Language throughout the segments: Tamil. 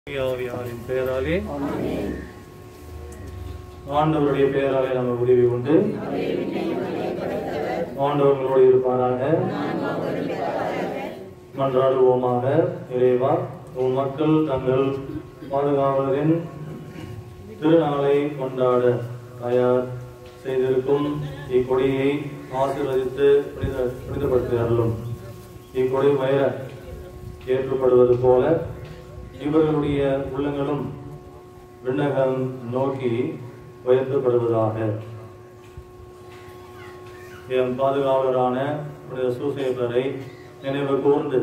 ஆவியாரின் பெயராலே ஆண்டவருடைய பெயராலே நம்ம உதவி உண்டு ஆண்டவர்களோடு இருப்பாராக மன்றாடுவோமாக இறைவா உன் மக்கள் தங்கள் பாதுகாவலரின் திருநாளை கொண்டாட தயார் செய்திருக்கும் இக்கொடியை ஆசீர்வதித்து புனித புனிதப்படுத்துகிறார்களும் இக்கொடி மயிர ஏற்றுப்படுவது போல இவர்களுடைய உள்ளங்களும் விண்ணகம் நோக்கி உயர்த்தப்படுவதாக என் பாதுகாவலரான புனித சூசேபரை நினைவு கூர்ந்து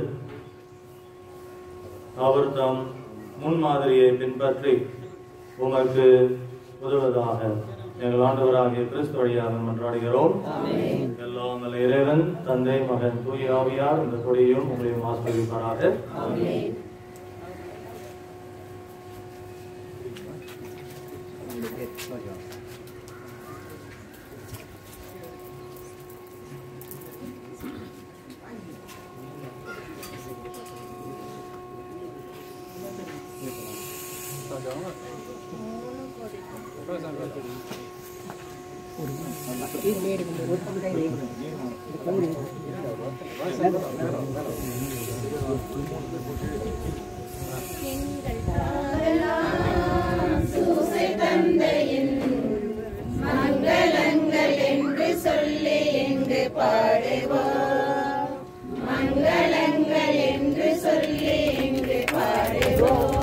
அவர் தம் முன்மாதிரியை பின்பற்றி உமக்கு உதவுவதாக எங்கள் ஆண்டவராகிய கிறிஸ்து வழியாக மன்றாடுகிறோம் எல்லாம் வல்ல இறைவன் தந்தை மகன் தூய ஆவியார் இந்த கொடியும் உங்களையும் ஆசிரியப்பாராக மங்களங்கள் என்று சொல்லி எங்கு பாடுவோம் மங்களங்கள் என்று சொல்லி எங்கு பாடுவோம்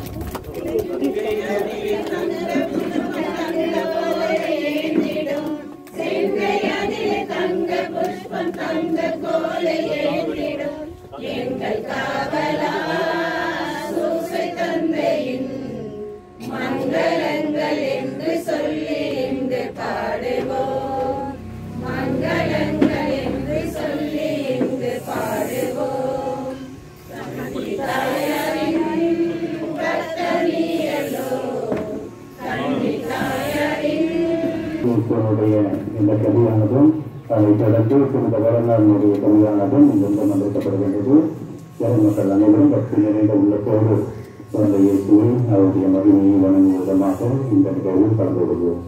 செங்கையதில் தங்க புஷ்பம் தங்க கோலை ஏற்றிடும் எங்கள் காவலா சூசை தந்தையின் மங்களங்கள் என்று சொல்லி இங்கு பாடுவோம் மங்களங்கள் என்று சொல்லி இங்கு பாடுவோம் தாயாரின் கத்தனியலோ கண்ணி தாயாரின் கிறிஸ்துவனுடைய இந்த கதியானதும் அதைத் தொடர்ந்து புனித வரலாறுடைய கதியானதும் இந்த சம்பந்தப்படுகின்றது இறை மக்கள் அனைவரும் பக்தி நிறைந்த உள்ளத்தோடு குழந்தை இயேசுவை அவருடைய மகிமையை வணங்கும் விதமாக இந்த நிகழ்வில் கலந்து கொள்வோம்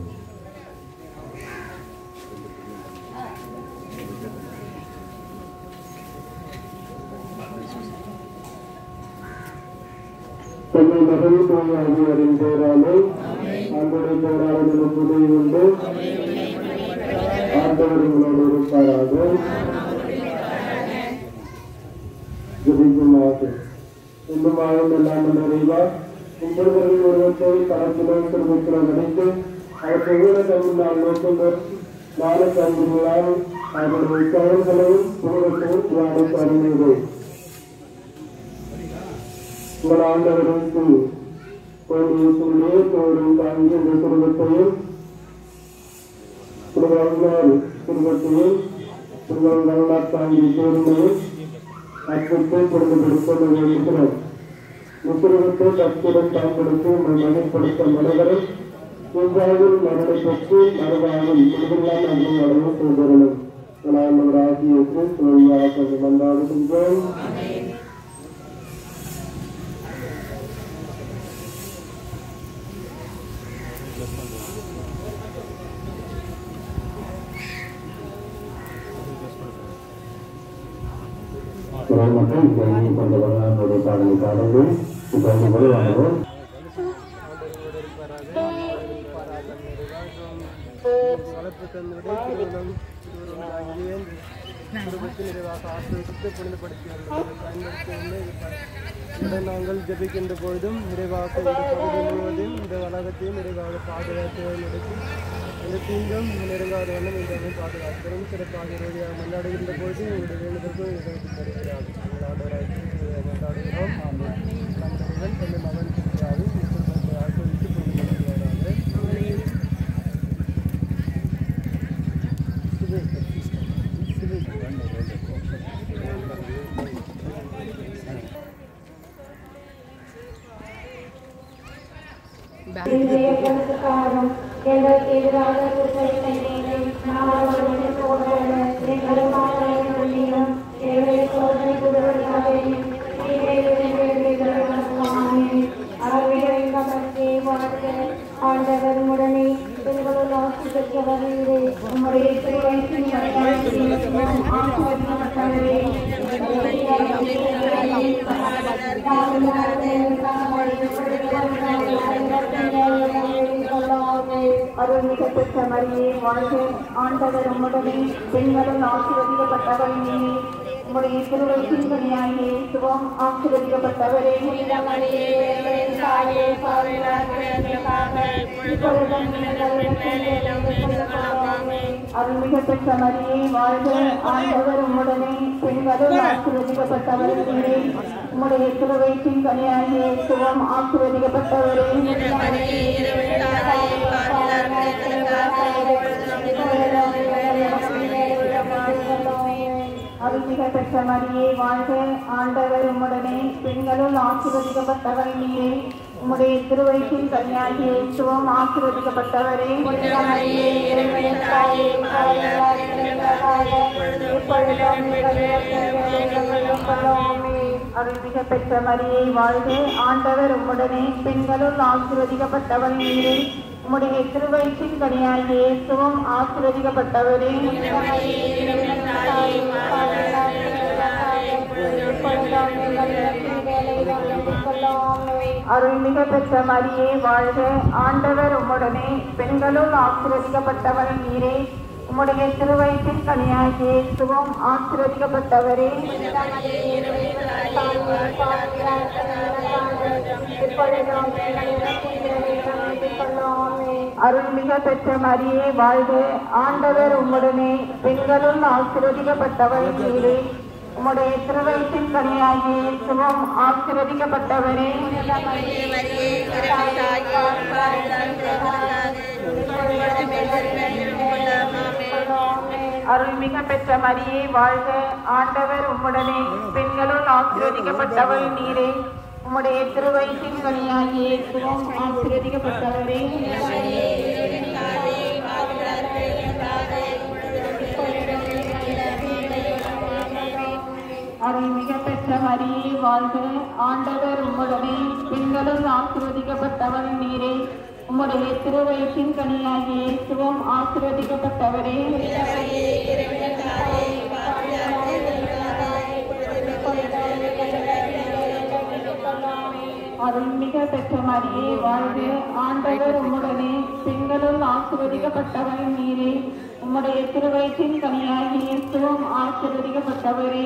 தன்னை மகள் ஆகியோரின் பேராலே அன்புடைய பேராளர்களும் உதவி உண்டு ஆண்டவர் உங்களோடு இருப்பாராக ஜெபிக்குமாக இன்னும் ஆழம் இல்லாமல் நிறைவா உங்களுடைய ஒருவத்தை பரப்பிலோ திருமணத்திலோ நினைத்து அவற்றை ஊழ தமிழ் நோக்குங்கள் நாளை தமிழால் அவருடைய செயல்களையும் புகழத்தையும் தியானித்து அறிந்தீர்கள் உங்கள் ஆண்டவருக்கு கோடியே தோறும் தாங்கி இந்த குடும்பத்தையும் குடும்பங்கள் குடும்பத்தையும் குடும்பங்கள் தாங்கி பெருமையும் அற்புதத்தை குடும்பப்படுத்த வேண்டுகிறோம் முத்திரத்தை தத்துடன் பயன்படுத்தி உங்கள் மகிழ்ப்படுத்த மனிதரும் இவ்வாறு மரணை பெற்று மறுவாழும் குடும்பங்களால் அன்று நடந்து கொண்டிருந்தோம் ஆகியோருக்கு தோல்வியாக வந்தாடுகின்றோம் குரல் மற்றும் கேள்வி கொண்ட வரலாற்றுடைய பாடலை பாடல்கள் இப்போது முதலாகவும் வளர்ப்பு தன்னுடைய திருமணம் திருமணம் ஆகிய குடும்பத்தில் நிறைவாக ஆசிரியத்தை புனிதப்படுத்தியுள்ளது பயன்படுத்தி நாங்கள் ஜபிக்கின்ற பொழுதும் நிறைவாக இந்த பகுதி முழுவதும் இந்த வளாகத்தையும் நிறைவாக பாதுகாத்து நடத்தி இந்த தீங்கும் நெருங்காத வண்ணம் இந்த பாதுகாக்கிறோம் சிறப்பாக இறுதியாக மன்றாடுகின்ற பொழுது உங்களுடைய வேண்டுதலுக்கும் எங்களுக்கு தருகிறார் எங்கள் ஆண்டவராக மன்றாடுகிறோம் நம் தந்தை மகன் கிருஷ்ணாவும் ஆசிரியத்து புனிதப்படுத்துவாராக காரணம் எங்களுக்கு எதிராக குற்றத்தை நாங்கள் போன்ற எங்கள் மாநிலம் எங்களை சோதனை கொடுவதாக ஆண்டவர் உடனே பெண்களுள் ஆசி பெற்றவரே உம்முடைய திருவயிற்றின் ஆசிரியப்பட்டவரே அருள்மிக பெற்ற மரியே வாழ்க ஆண்டவர் உம்முடனே பெண்களுள் ஆசீர்வதிக்கப்பட்டவள் நீ உம்முடைய திருவயிற்றின் கனியாகிய சுகம் ஆசீர்வதிக்கப்பட்டவரே அருள்மிக பெற்ற மரியே வாழ்க ஆண்டவர் உம்முடனே பெண்களுள் ஆசீர்வதிக்கப்பட்டவள் நீரே உம்முடைய திருவயிற்றின் கனியாகிய சுகம் ஆசீர்வதிக்கப்பட்டவரே அருள்மிக பெற்ற மரியே வாழ்க ஆண்டவர் உம்முடனே பெண்களுள் ஆசீர்வதிக்கப்பட்டவள் நீரே உம்முடைய திருவயிற்றின் கன்னியாகிய சுகம் ஆசீர்வதிக்கப்பட்டவரே அருள்மிக பெற்ற மரியே வாழ்க ஆண்டவர் உம்முடனே பெண்களுள் ஆசீர்வதிக்கப்பட்டவள் நீரே உம்முடைய திருவயிற்றின் கனியாகிய சுகம் ஆசீர்வதிக்கப்பட்டவரே அருள்மிக பெற்ற மரியே வாழ்க ஆண்டவர் உம்முடனே பெண்களுள் ஆசீர்வதிக்கப்பட்டவள் நீரே உம்முடைய திருவயிற்றின் கனியாகிய சுகம் ஆசீர்வதிக்கப்பட்டவரே அருள்மிக பெற்ற மரியே வாழ்க ஆண்டவர் உம்முடனே பெண்களுள் ஆசீர்வதிக்கப்பட்டவள் நீரே உம்முடைய திருவயிற்றின் கனியாகிய சுகம் ஆசீர்வதிக்கப்பட்டவரே அருள்மிக பெற்ற மரியே வாழ்க ஆண்டவர் உம்முடனே பெண்களுள் ஆசீர்வதிக்கப்பட்டவள் நீரே உம்முடைய திருவயிற்றின் கனியாகிய சுகம் ஆசீர்வதிக்கப்பட்டவரே அருள்மிக பெற்ற மரியே வாழ்க ஆண்டவர் உம்முடனே பெண்களுள் ஆசீர்வதிக்கப்பட்டவள் நீரே உம்முடைய திருவயிற்றின் கனியாகிய சுகம் ஆசீர்வதிக்கப்பட்டவரே அருள்மிக பெற்ற மரியே வாழ்க ஆண்டவர் உம்முடனே பெண்களுள் ஆசீர்வதிக்கப்பட்டவள் நீரே உம்முடைய திருவயிற்றின் கனியாகிய சுகம் ஆசீர்வதிக்கப்பட்டவரே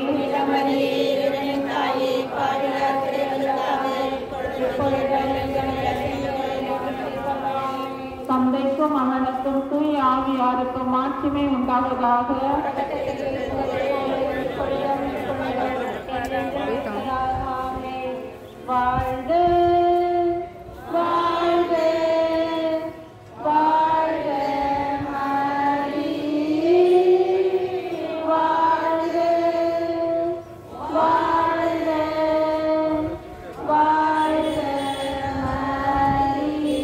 தந்தைக்கும் மகனுக்கும் தூய் ஆவியாருக்கும் மாட்சிமை உண்டாவதாக வாழ்க வாழ்க வாழ்க மரியே. வாழ்க வாழ்க வாழ்க மரியே.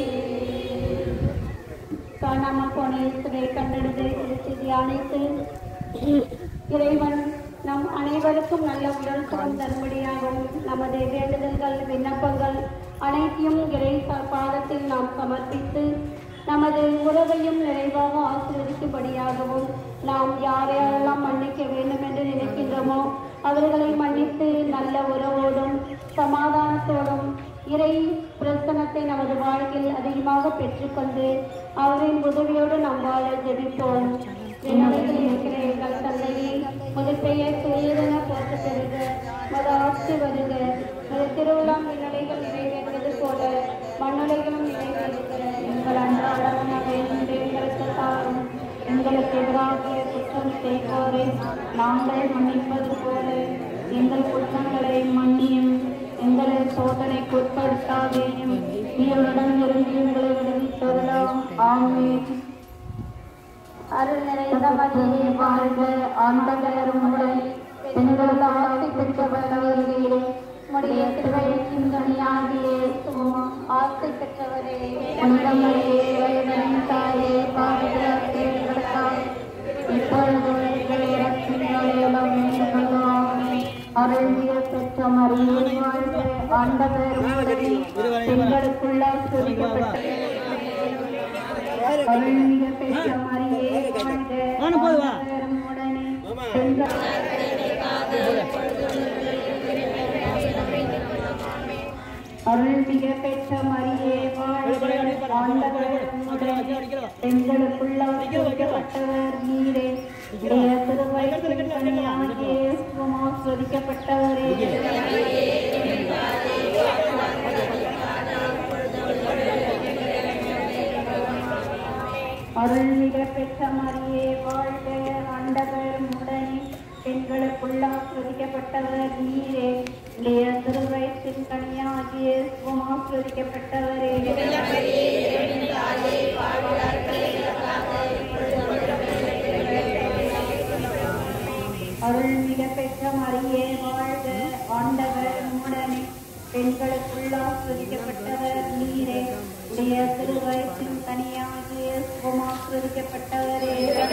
காணாமல் போன இயேசுவை கண்டெடுத்து குறித்து தியானித்து இறைவன் நம் அனைவருக்கும் நல்ல உடல் சுகம் தரும்படியாகவும் நமது வேண்டுதல்கள் விண்ணப்பங்கள் அனைத்தையும் இறை ச- பாதத்தில் நாம் சமர்ப்பித்து நமது உறவையும் நிறைவாக ஆசீர்வதிக்கும்படியாகவும் நாம் யாரையெல்லாம் மன்னிக்க வேண்டும் என்று நினைக்கின்றோமோ அவர்களை மன்னித்து நல்ல உறவோடும் சமாதானத்தோடும் இறை பிரசனத்தை நமது வாழ்க்கையில் அதிகமாக பெற்றுக்கொண்டு அவரின் உதவியோடு நாம் வாழ ஜெபிப்போம் விண்ணுலகில் இருக்கிற எங்கள் தந்தையே முது பெயர் தூயதென போற்ற பெறுக மது ஆட்சி வருக மது திருவிழாம் விண்ணுலைகள் நிறைவேறுவது போல மண்ணுலைகளும் நிறைவேறுக எங்கள் அன்றாட உணவை இன்று எங்களுக்கு தாரும் எங்களுக்கு எதிராகிய குற்றம் செய்வோரை நாங்கள் மன்னிப்பது போல எங்கள் குற்றங்களை மன்னியும் எங்களை சோதனைக்கு உட்படுத்தாதேயும் நீருடன் இருந்து எங்களை விடுவித்தரலாம் ஆமென் அருள் நிறைந்த மரியே வாழ்க ஆண்டவர் உம்முடன் பெண்கள் ஆசி பெற்றவர்களே உம்முடைய திருவயிற்றின் கனியாகிய இயேசுவும் ஆசி பெற்றவரே புனிதமரியே இறைவனின் தாயே பாவிகளுக்கு எங்களுக்காக இப்பொழுது எங்கள் இறப்பின் வேளையிலும் வேண்டிக் கொள்ளுவோம். அருள்மிகு பெற்ற மரியே வாழ்க ஆண்டவர் உம்முடன் பெண்களுக்குள்ள சுரிக்கப்பட்ட அருள்மிக பெற்ற மரியே வாழ்க ஆண்டவருடனே பெண்கள் அருள்மிக பெற்ற மரியே வாழ்க ஆண்டவருடனே பெண்களுக்குள்ள ஆசிரியப்பட்டவர் நீரே உடைய திருவயிற்றின் கனியாகிய சுகமாஸ்வதிக்கப்பட்டவரே அருள்மிக பெற்ற மரியே வாழ்க ஆண்டவர் உடனே பெண்களுக்குள்ள ஆஸ்வதிக்கப்பட்டவர் நீரே உடைய திருவயிற்றின் கனியாகிய சுகமாஸ்வதிக்கப்பட்டவரே அருள்மிக பெற்ற மரியே வாழ்க ஆண்டவர் உடனே பெண்களுக்குள்ள ஆஸ்வதிக்கப்பட்டவர் நீரே உடைய திருவயிற்றின் கனியாகிய சுகமாஸ்வதிக்கப்பட்டவரே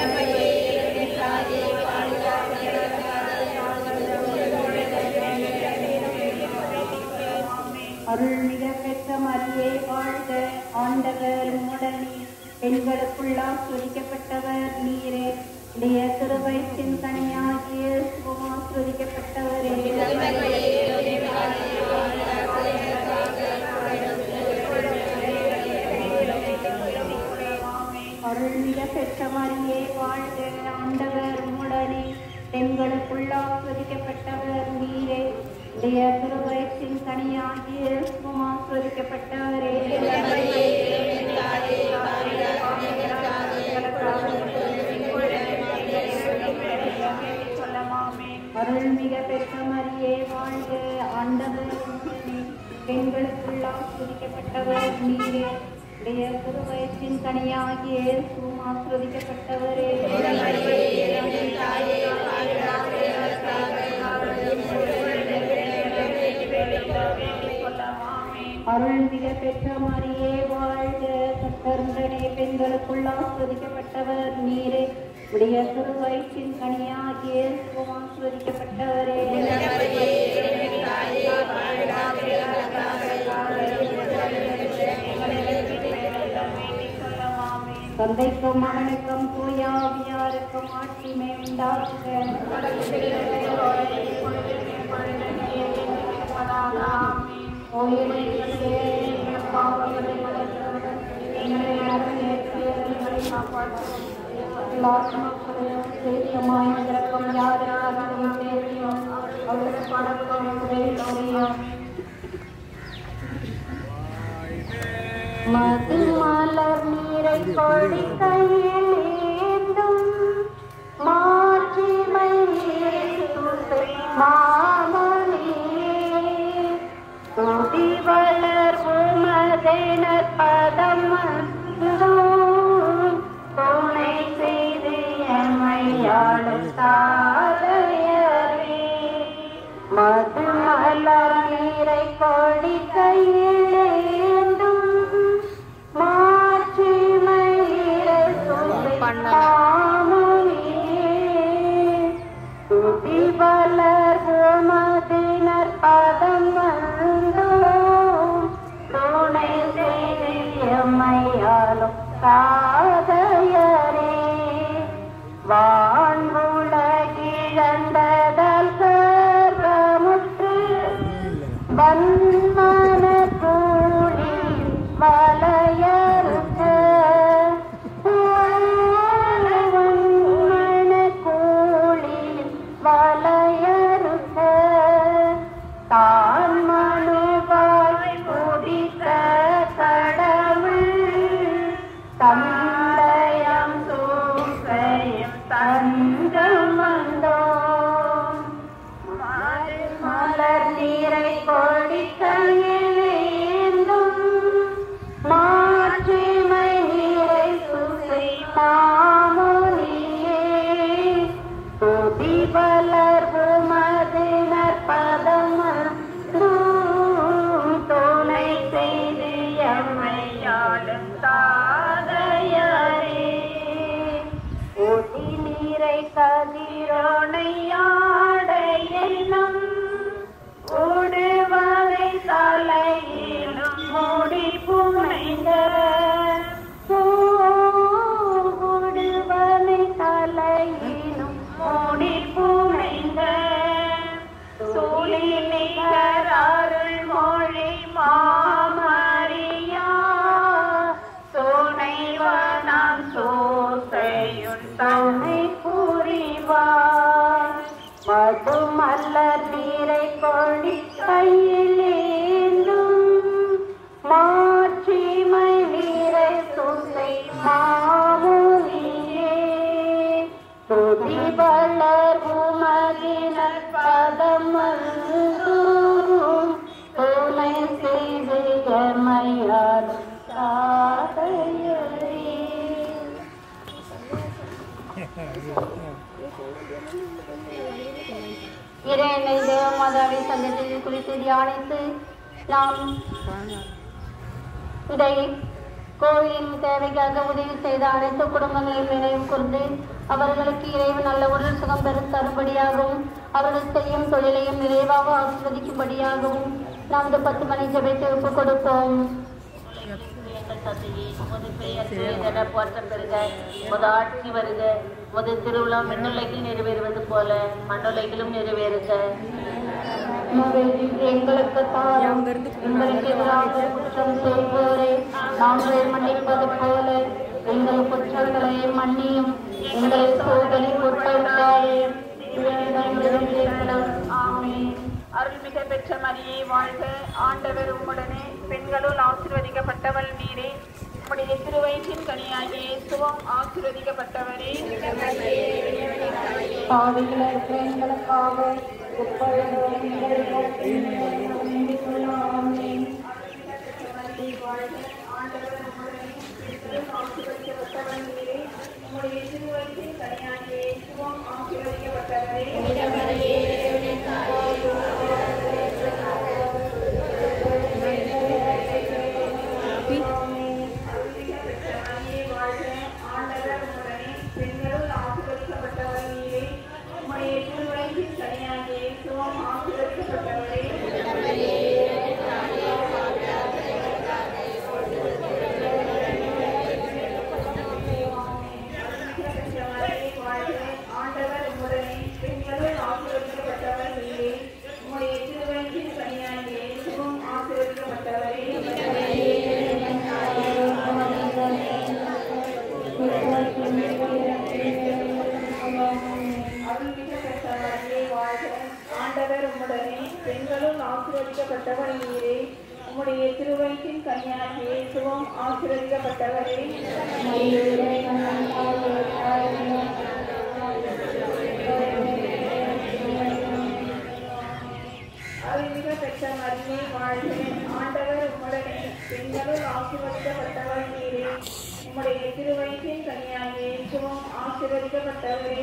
அருள்மிக பெற்ற மரியே வாழ்க ஆண்டவர் உடனே பெண்களுக்குள்ள ஆஸ்வதிக்கப்பட்டவர் நீரே உடைய திருவயிற்றின் கனியாகிய சுகமாஸ்வதிக்கப்பட்டவரே அருள்மிக பெற்ற மரியே வாழ்க ஆண்டவர் உடனே பெண்களுக்குள்ள ஆஸ்வதிக்கப்பட்டவர் நீரே உடைய திருவயிற்றின் கனியாகிய சுகமாஸ்வதிக்கப்பட்டவரே அருள்மிக பெற்ற மரியே வாழ்க ஆண்டவர் உடனே பெண்களுக்குள்ள ஆஸ்வதிக்கப்பட்டவர் நீரே உடைய திருவயிற்றின் கனியாகிய சுகமாஸ்வதிக்கப்பட்டவரே அருள்மிக பெற்ற மரியே வாழ்க கத்தருடனே பெண்களுக்குள் ஆஸ்வதிக்கப்பட்டவர் நீரே உடைய திருவயிற்றின் கனியாகிய சுகமாஸ்வதிக்கப்பட்டவரே தந்தைக்கும் மகனுக்கும் தூயாவியாருக்கும் ஆட்சிமை மது மலர் நீரை கொடி கையில் ஏந்தும் மாட்சிமை இயேசுவை மாமணி துதி வளர் உமதெனர் பதம் வந்தோம் துணை செய்து எம்மையாளும் தாரையரே மது மலர் நீரை கொடி கையில் ஏந்தும் மாட்சிமையிலே துதி வளர் உமதினர் பதம் வந்தோம் துணை செய்து எம்மையாலும் காதையரே வான்முலகிழந்ததல் சர்வமுற்று வன்மன கூலி வலையறுக்க வன்மன கூலி வலையறுக்க தான் மனுவாய் குதித்த கடவுள் தந்தையம் தூக்கையும் தன் மரியார் தாதையரே இறைவனை தேவமாதாவை சந்தத்தில் குறித்து தியானித்து நாம் இதை கோவிலின் தேவைக்காக உதவி செய்த அனைத்து குடும்பங்களையும் நினைவு கூர்ந்து அவர்களுக்கு இறைவன் நல்ல உடல் சுகம் பெறும் தரும்படியாகவும் அவர்கள் செய்யும் தொழிலையும் நிறைவாக ஆசிர்வதிக்கும்படியாகவும் நாம் இந்த பத்து மணி ஜெபத்தை ஒப்புக் கொடுப்போம் எங்கள் தந்தையே உமது பெயர் தூயதென போற்றம் பெறுக உமது ஆட்சி வருக உமது திருவிழா மின்னுலகில் நிறைவேறுவது போல மண்ணுலகிலும் நிறைவேறுக மகிழ்ச்சி எங்களுக்கு தாரம் எங்களுக்கு எதிராக குற்றம் செய்வோரை நாங்கள் மன்னிப்பது போல எங்கள் குற்றங்களை மன்னியும் எங்களை சோதனை உட்படுத்தாயே ஆமென் அருள்மிக பெற்ற மரியே வாழ்க ஆண்டவர் உம்முடனே பெண்களுள் ஆசீர்வதிக்கப்பட்டவள் நீரே உம்முடைய திருவயிற்றின் கனியாகிய இயேசுவும் ஆசீர்வதிக்கப்பட்டவரே பாவிகளை எங்களுக்காக இப்பொழுதும் எங்கள் இறப்பின் நேரத்திலும் வேண்டிக் கொள்ளும். ஆமென். ஆசீர்வதிக்கப்பட்டவள் நீரே உம்முடைய திருவயிற்றின் கனியாகிய இயேசுவும் ஆசீர்வதிக்கப்பட்டவரே மரியே வாழ்க ஆண்டவர் உம்முடனே பெண்களுள் ஆசீர்வதிக்கப்பட்டவள் நீரே உம்முடைய திருவயிற்றின் கனியாகிய இயேசுவும் ஆசீர்வதிக்கப்பட்டவரே மரியே வாழ்க ஆண்டவர் உம்முடனே பெண்களுள் ஆசீர்வதிக்கப்பட்டவள் நீரே உம்முடைய திருவயிற்றின் கனியாகிய இயேசுவும் ஆசீர்வதிக்கப்பட்டவரே அருள்மிக பெற்றவர்களே வாழ்க ஆண்டவர் உம்முடனே பெண்களுள் ஆசீர்வதிக்கப்பட்டவர் நீரே உம்முடைய திருவயிற்றின் கன்னியாகிய இயேசுவும் ஆசீர்வதிக்கப்பட்டவரே அருள்மிக பெற்ற மரியே வாழ்க ஆண்டவர் உம்முடனே பெண்களுள் ஆசீர்வதிக்கப்பட்டவர் நீரே உம்முடைய திருவயிற்றின் கன்னியாகிய இயேசுவும் ஆசீர்வதிக்கப்பட்டவரே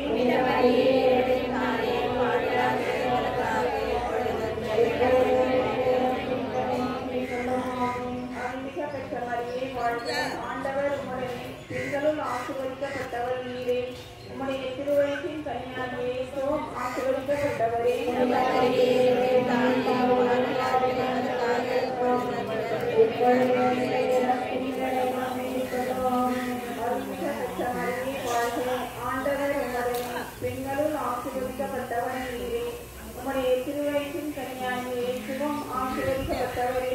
அருள்மிக பெற்ற மரியே வாழ்க ஆண்டவர் உம்முடனே பெண்களுள் ஆசீர்வதிக்கப்பட்டவர் நீரே உம்முடைய திருவயிற்றின் கன்னியாகிய இயேசுவும் ஆசீர்வதிக்கப்பட்டவரே அருள்மிக பெற்ற மரியே வாழ்க ஆண்டவர் உம்முடனே பெண்களுள் ஆசீர்வதிக்கப்பட்டவர் நீரே உம்முடைய திருவயிற்றின் கன்னியாகிய இயேசுவும் ஆசீர்வதிக்கப்பட்டவரே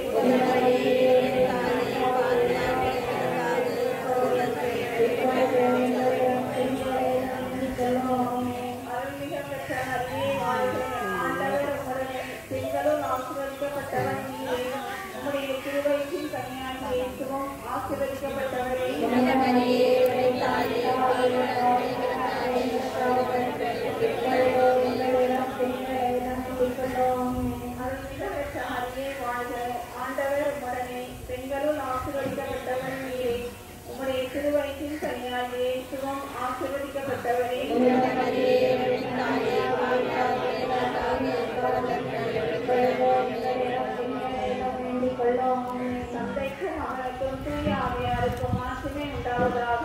அருள்மிக பெற்ற மரியே வாழ்க ஆண்டவர் உம்முடனே பெண்களுள் ஆசீர்வதிக்கப்பட்டவர் நீரே உம்முடைய திருவயிற்றின் கன்னியாகிய இயேசுவும் ஆசீர்வதிக்கப்பட்டவரே அருள்மிக பெற்ற மரியே வாழ்க ஆண்டவர் உம்முடனே பெண்களுள் ஆசீர்வதிக்கப்பட்டவர் நீரே உம்முடைய திருவயிற்றின் கன்னியாகிய இயேசுவும் ஆசீர்வதிக்கப்பட்டவரே தந்தைக்கும் அவனுக்கும் தூய ஆவியாருக்கும் மாற்றமே உண்டாவதாக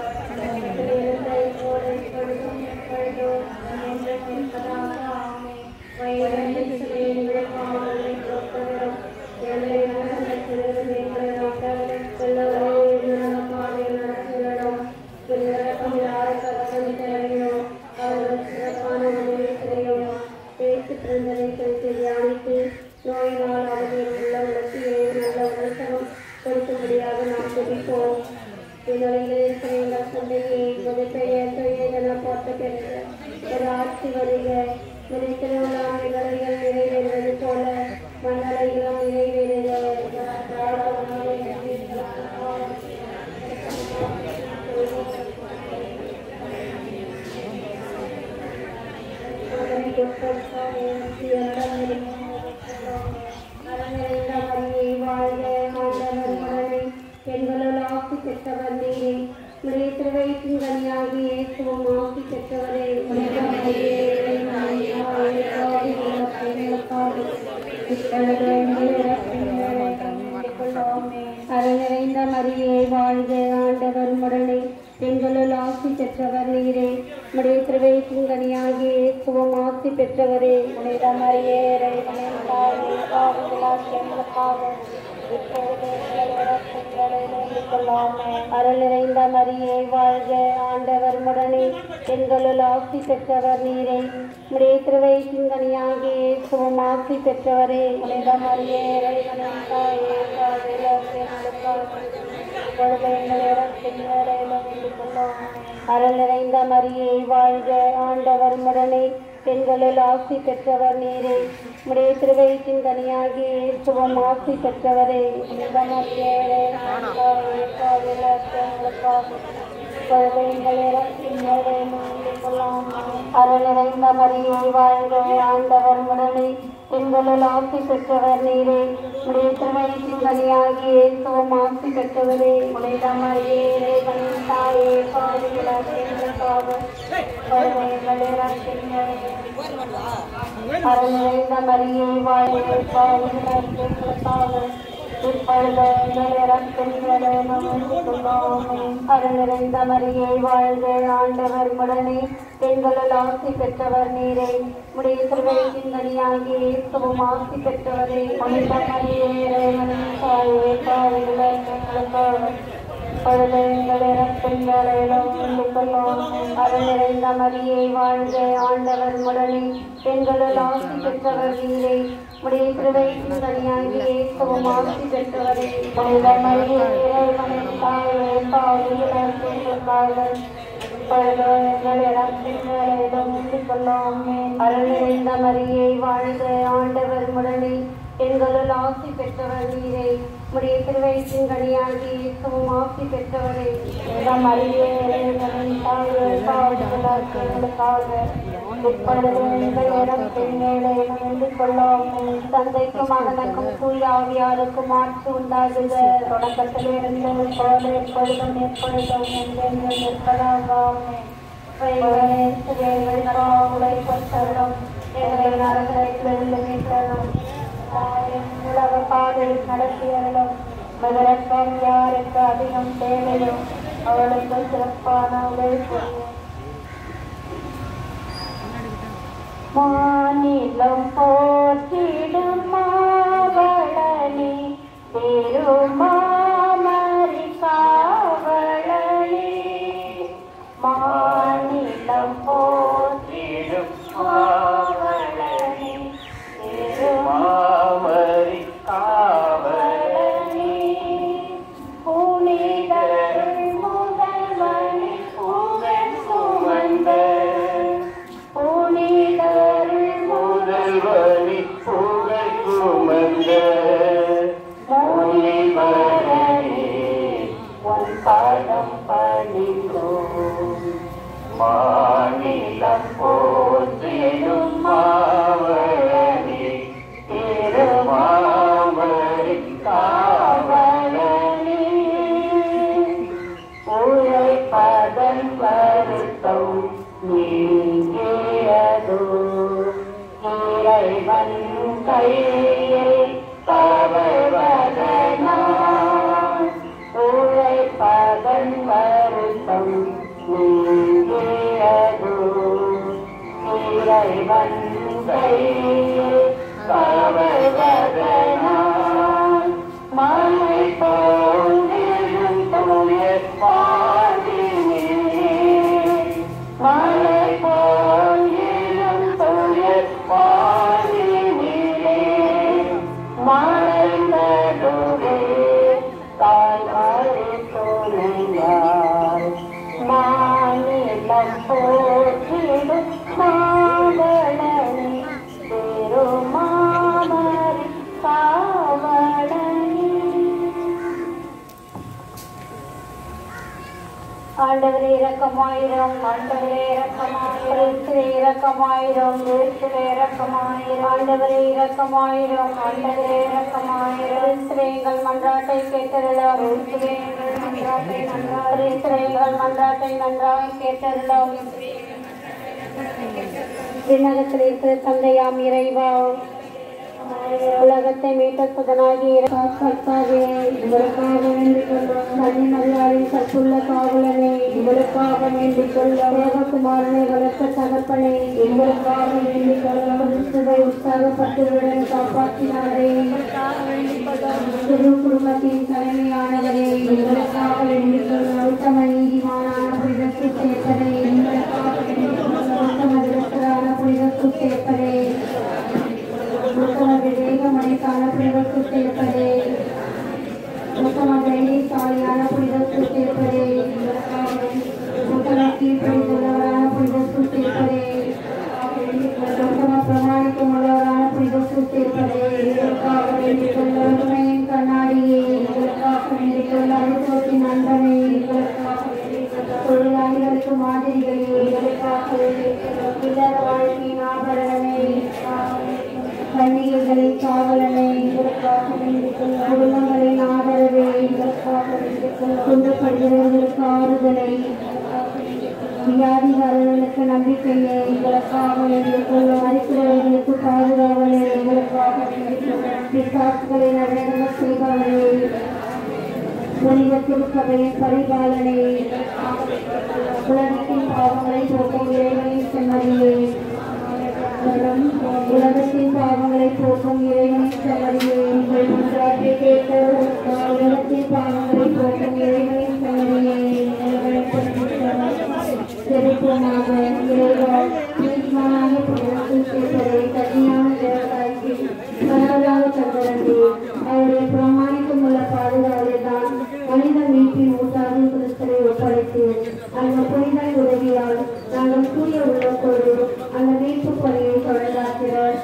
நோயினால் அவர்கள் உள்ளவர்களுக்கு நல்ல உணர்த்தம் கொடுக்கும்படியாக நாம் துடிப்போம் இதழிகளில் செய்யுங்கள் சந்தையை உமது பெயர் தொழிலென போற்ற பெற்று ஒரு ஆட்சி வருக உமது திருவிழாமை வரைகள் நிறைவேறுவது போல மண்ணலைகளும் நிறைவேறுக பெற்றவர் நீரே உடைய திருவயிற்றின் கனியாகி இயேசுவும் ஆசி பெற்றவரே அருள் நிறைந்த மரியே வாழ்க ஆண்டவர் முடனே பெண்களுள் ஆசி பெற்றவர் நீரே உடைய திருவயிற்றின் கனியாகி இயேசுவும் ஆசி பெற்றவரே உடைய மரியே இறைவனின் தாயே பாவங்களால் எங்களுக்காக அருள் நிறைந்த மரியே வாழ்க ஆண்டவர் முடனே பெண்களுள் ஆசி பெற்றவர் நீரே உடைய திருவயிற்றின் கனியாகி இயேசுவும் ஆசி பெற்றவரே புனித மரியே இறைவனின் தாயே அருள் நிறைந்த மரியே வாழ்க ஆண்டவர் முடனே பெண்களுள் ஆசி பெற்றவர் நீரே உடைய திருவயிற்றின் கனியாகி இயேசுவும் ஆசி பெற்றவரே புனித மரியே இறைவனின் தாயே அருள் நிறைந்த மரியே வாழ்க ஆண்டவர் முடனே பெண்களுள் ஆசி பெற்றவர் நீரே உடைய திருவயிற்றின் கனியாகி இயேசுவும் ஆசி பெற்றவரே புனித மரியே இறைவனின் தாயே பாவிகளாக எங்களுக்காக அருள் நிறைந்த மரியே வாழ்க பாவிகளாக எங்களுக்காக அருளிறைந்த மரியை வாழ்க ஆண்டவர் முடனே பெண்களுள் ஆசி பெற்றவர் நீரே உடைய திருவயிற்றின் கனியாகி இயேசுவும் ஆசி பெற்றவரே புனித மரியே இறைவனின் தாயே பாவிகளுக்காக அருளிறைந்த மரியை வாழ்க ஆண்டவர் முடனே பெண்களுள் ஆசி பெற்றவர் நீரே உடைய திருவயிற்றின் கனியாகி இயேசுவும் ஆசி பெற்றவரே புனித மரியே இறைவனின் தாயே பாவிகளுக்காக அருளிறைந்த மரியை வாழ்க ஆண்டவர் முடனே பெண்களுள் ஆசி பெற்றவர் நீரே உடைய திருவயிற்றின் கனியாகி இயேசுவும் ஆசி பெற்றவரே மரியே இறைவனின் தாயே பாவிகளுக்காக தந்தைக்கும் மகனுக்கும் தூயாவியாருக்கும் ஆட்சி உண்டாகுக தொடக்கத்திலிருந்து போல எப்பொழுதும் எப்பொழுதும் என்றென்றும் இருப்பதாகும் உலக பாதையில் நடத்தியவர்களும் மகரக்கம் யாருக்கு அதிகம் தேவையோ அவளுக்கு சிறப்பான உதவி புரியும் மாநிலம் போற்றிடும் மாவளனி பெருமாமரி காவலனி மாநிலம் போற்றிடும் மாவளனி பெருமாமரி காவலனி புனிதருள் முதல்வனி புகழ் சுமந்த புனிதருள் முதல்வனி புகழ் சுமந்த முனிவரனே உன் பாதம் பணிந்தோம் மாநிலம் போற்றிடும் மாவழி திருமாமரி காவலனி உழைப்பதன் வருத்தம் நீங்கியதோ இறைவன் கையில் தவறுவதனால் உழைப்பதன் வருத்தம் நீங்கியதோ இறைவன் கையில் தவறுவதனால் மழை போன்றிடும் தூய பாதினிலே மழை போன்றிடும் தூய பாதினிலே மழை நடுவே தாய்மறை துணையார் மாநிலம் போற்றிடும் மாவளனி பெருமாமரி காவலனி ஆண்டவரே இரக்கமாயிரம் ஆண்டவரே இரக்கமாயிரம் இயேசுவே இரக்கமாயிரம் இயேசுவே இரக்கமாயிரம் ஆண்டவரே இரக்கமாயிரம் ஆண்டவரே இரக்கமாயிரம் இயேசுவே எங்கள் மன்றாட்டை கேட்டருளும் இயேசுவே எங்கள் மன்றாட்டை நன்றாக இஸ்ரவேலர்கள் மன்றாட்டை நன்றாக கேட்டருளும் விண்ணகத்தில் இருக்கிற தந்தையாம் இறைவா உலகத்தை மீட்ட சுதனாகி கர்த்தாவே உங்களுக்காக வேண்டிக் கொள்ளும் தனி நல்லாரின் கற்புள்ள காவலனே உங்களுக்காக வேண்டிக் கொள்ளும் தேவகுமாரனை வளர்த்த தகப்பனே உங்களுக்காக வேண்டிக் கொள்ளும் கிறிஸ்துவை உற்சாகப்பட்டுடன் காப்பாற்றினாரே திரு குடும்பத்தின் தலைமையானவரே உங்களுக்காக வேண்டிக் கொள்ளும் உத்தம நீதிமானான புனிதத்து சேர்ப்பதே உங்களுக்காக வேண்டிக் கொள்ளும் உத்தம திருத்தரான புனிதத்து சேர்ப்பதே உத்தம விவேகமனை காணப்படுவதற்கு சேர்ப்பதே உத்தம தைரியசாலியான புனிதற்கு சேர்ப்பதே உத்தம கீழ்ப்படிந்துள்ளவரான புனிதற்கு சேர்ப்பதே உத்தம பிரமாணிக்கம் உள்ளவரான புனிதற்கு சேர்ப்பதே இதற்காக வேண்டிக் கொள்ள உண்மையின் கண்ணாடியே இதற்காக வேண்டிக் கொள்ள அனுபவத்தின் நண்பனே இதற்காக வேண்டிக் கொள்ள தொழிலாளிகளுக்கு மாதிரிகளே இதற்காக வேண்டிக் கொள்ள இல்லற வாழ்க்கையின் ஆபரணமே கன்னிகைகளை காவலனை இதற்காக வேண்டிக் கொள்ள குடும்பங்களின் ஆதரவை இதற்காக வேண்டிக் கொள்ள துன்பப்படுகிறவர்களுக்கு ஆறுதலை வியாதிகாரர்களுக்கு நம்பிக்கையை எங்களுக்காக வேண்டிக் கொள்ள மறிக்கிறவர்களுக்கு பாதுகாவலை எங்களுக்காக வேண்டிக் கொள்ள பிசாசுகளை நடன செய்பவரை புனித திருச்சபையின் பரிபாலனை உலகத்தின் பாவங்களை போக்கும் இறைவனின் செம்மறியே உலகத்தின் பாவங்களை போக்கும் இறைவனின் செம்மறியே உங்கள் மன்றாட்டை கேட்டு உலகத்தின் பாவங்களை போக்கும் இறைவனின் செம்மறியே செலுத்தமாக இறைவா நீதிமானாக புனிதத்தில் சேர்ப்பதை கன்னியான தேவதாய்க்கு பரவலாக தந்தரந்து அவருடைய பிரமாணிக்கம் உள்ள பாதுகாவலை தான் மனித மீட்பின் ஊட்டாக கிறிஸ்தரை ஒப்படைத்து அந்த புனித உதவியால் நாங்கள் கூடிய உள்ளத்தோடு அந்த மீட்பு பணியை தொடர்ந்தாக்கிறார்